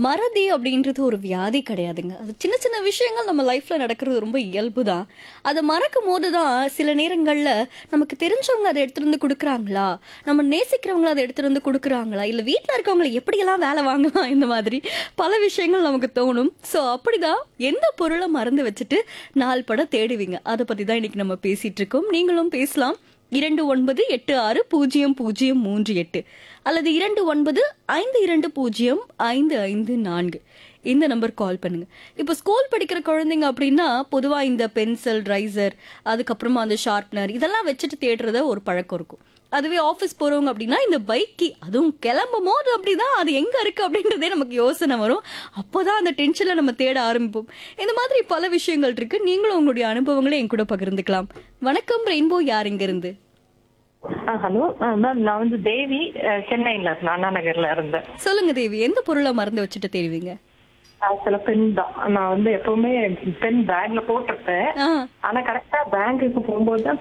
மறதி அப்படின்றது ஒரு வியாதி கிடையாதுங்க அது சின்ன சின்ன விஷயங்கள் நம்ம லைஃப்ல நடக்கிறது ரொம்ப இயல்பு தான் அதை மறக்கும் போது தான் சில நேரங்கள்ல நமக்கு தெரிஞ்சவங்க அதை எடுத்துட்டு வந்து கொடுக்குறாங்களா நம்ம நேசிக்கிறவங்க அதை எடுத்துட்டு வந்து கொடுக்குறாங்களா இல்ல வீட்ல இருக்கவங்களை எப்படியெல்லாம் வேலை வாங்கலாம் இந்த மாதிரி பல விஷயங்கள் நமக்கு தோணும் ஸோ அப்படிதான் எந்த பொருளை மறந்து வச்சுட்டு நாள் பட தேடுவீங்க அதை பத்தி தான் இன்னைக்கு நம்ம பேசிட்டு இருக்கோம் நீங்களும் பேசலாம் இரண்டு ஒன்பது எட்டு ஆறு பூஜ்ஜியம் பூஜ்ஜியம் மூன்று எட்டு அல்லது இரண்டு ஒன்பது ஐந்து இரண்டு பூஜ்ஜியம் ஐந்து ஐந்து நான்கு இந்த நம்பர் கால் பண்ணுங்க இப்போ ஸ்கூல் படிக்கிற குழந்தைங்க அப்படின்னா பொதுவா இந்த பென்சில் ரைசர் அதுக்கப்புறமா அந்த ஷார்ப்னர் இதெல்லாம் வச்சுட்டு தேடுறத ஒரு பழக்கம் இருக்கும் அதுவே ஆஃபீஸ் போறவங்க அப்படின்னா இந்த பைக்கி அதுவும் கிளம்பும் போது அப்படிதான் அது எங்க இருக்கு அப்படின்றதே நமக்கு யோசனை வரும் அப்போதான் அந்த டென்ஷன்ல நம்ம தேட ஆரம்பிப்போம் இந்த மாதிரி பல விஷயங்கள் இருக்கு நீங்களும் உங்களுடைய அனுபவங்களை என் கூட பகிர்ந்துக்கலாம் வணக்கம் ரெயின்போ யார் இங்க இருந்து ஹலோ மேம் நான் வந்து தேவி அஹ், சென்னையில இருக்கேன் அண்ணா நகர்ல இருந்தேன் சொல்லுங்க தேவி எந்த பொருளை மறந்து வச்சுட்டு தேடுவீங்க ஆக்சுவலா பென் தான் நான் வந்து எப்பவுமே பென் பேக்ல போட்டிருப்பேன் ஆ ஆனா கரெக்டா பேங்குக்கு போகும்போது தான்